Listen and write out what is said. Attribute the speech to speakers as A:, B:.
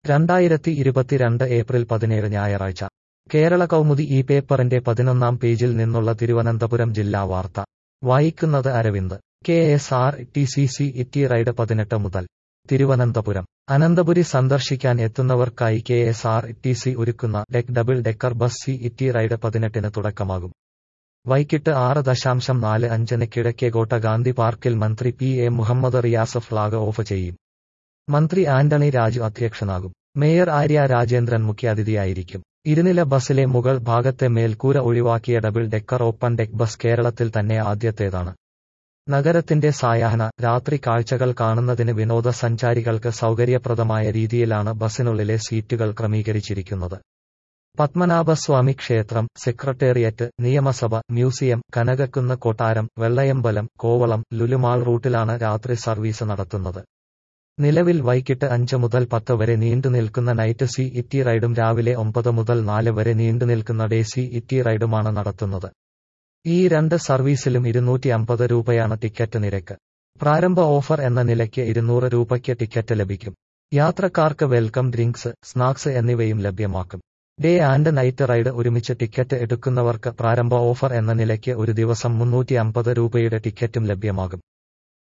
A: രണ്ടായിരത്തി ഇരുപത്തിരണ്ട് ഏപ്രിൽ പതിനേഴ് ഞായറാഴ്ച കേരള കൗമുദി ഈ പേപ്പറിന്റെ പതിനൊന്നാം പേജിൽ നിന്നുള്ള തിരുവനന്തപുരം ജില്ലാ വാർത്ത വായിക്കുന്നത് Aravind K S R T C city ride പതിനെട്ട് മുതൽ തിരുവനന്തപുരം അനന്തപുരി സന്ദർശിക്കാൻ എത്തുന്നവർക്കായി K S R T C ഒരുക്കുന്ന deck double decker bus city ride പതിനെട്ടിന് തുടക്കമാകും വൈകിട്ട് ആറ് ദശാംശം നാല് അഞ്ചിന് കിഴക്കേകോട്ട ഗാന്ധി പാർക്കിൽ മന്ത്രി P A Muhammad Riyas flag off ചെയ്യും മന്ത്രി ആന്റണി രാജു അധ്യക്ഷനാകും മേയർ ആര്യ രാജേന്ദ്രൻ മുഖ്യാതിഥിയായിരിക്കും ഇരുനില ബസ്സിലെ മുകൾ ഭാഗത്തെ മേൽക്കൂര ഒഴിവാക്കിയ double decker open deck bus കേരളത്തിൽ തന്നെ ആദ്യത്തേതാണ് നഗരത്തിന്റെ സായാഹ്ന രാത്രി കാഴ്ചകൾ കാണുന്നതിന് വിനോദസഞ്ചാരികൾക്ക് സൗകര്യപ്രദമായ രീതിയിലാണ് ബസ്സിനുള്ളിലെ സീറ്റുകൾ ക്രമീകരിച്ചിരിക്കുന്നത് പത്മനാഭസ്വാമി ക്ഷേത്രം സെക്രട്ടേറിയറ്റ് നിയമസഭ മ്യൂസിയം കനകക്കുന്ന് കൊട്ടാരം വെള്ളയമ്പലം കോവളം ലുലുമാൾ റൂട്ടിലാണ് രാത്രി സർവീസ് നടത്തുന്നത് നിലവിൽ വൈകിട്ട് അഞ്ച് മുതൽ പത്ത് വരെ നീണ്ടുനിൽക്കുന്ന നൈറ്റ് സി ഇറ്റി റൈഡും രാവിലെ ഒമ്പത് മുതൽ നാല് വരെ നീണ്ടുനിൽക്കുന്ന ഡേ സി ഇറ്റി റൈഡുമാണ് നടത്തുന്നത് ഈ രണ്ട് സർവീസിലും ഇരുന്നൂറ്റി അമ്പത് രൂപയാണ് ടിക്കറ്റ് നിരക്ക് പ്രാരംഭ ഓഫർ എന്ന നിലയ്ക്ക് ഇരുന്നൂറ് രൂപയ്ക്ക് ടിക്കറ്റ് ലഭിക്കും യാത്രക്കാർക്ക് വെൽക്കം ഡ്രിങ്ക്സ് സ്നാക്സ് എന്നിവയും ലഭ്യമാക്കും ഡേ ആൻഡ് നൈറ്റ് റൈഡ് ഒരുമിച്ച് ടിക്കറ്റ് എടുക്കുന്നവർക്ക് പ്രാരംഭ ഓഫർ എന്ന നിലയ്ക്ക് ഒരു ദിവസം മുന്നൂറ്റി അമ്പത് രൂപയുടെ ടിക്കറ്റും ലഭ്യമാകും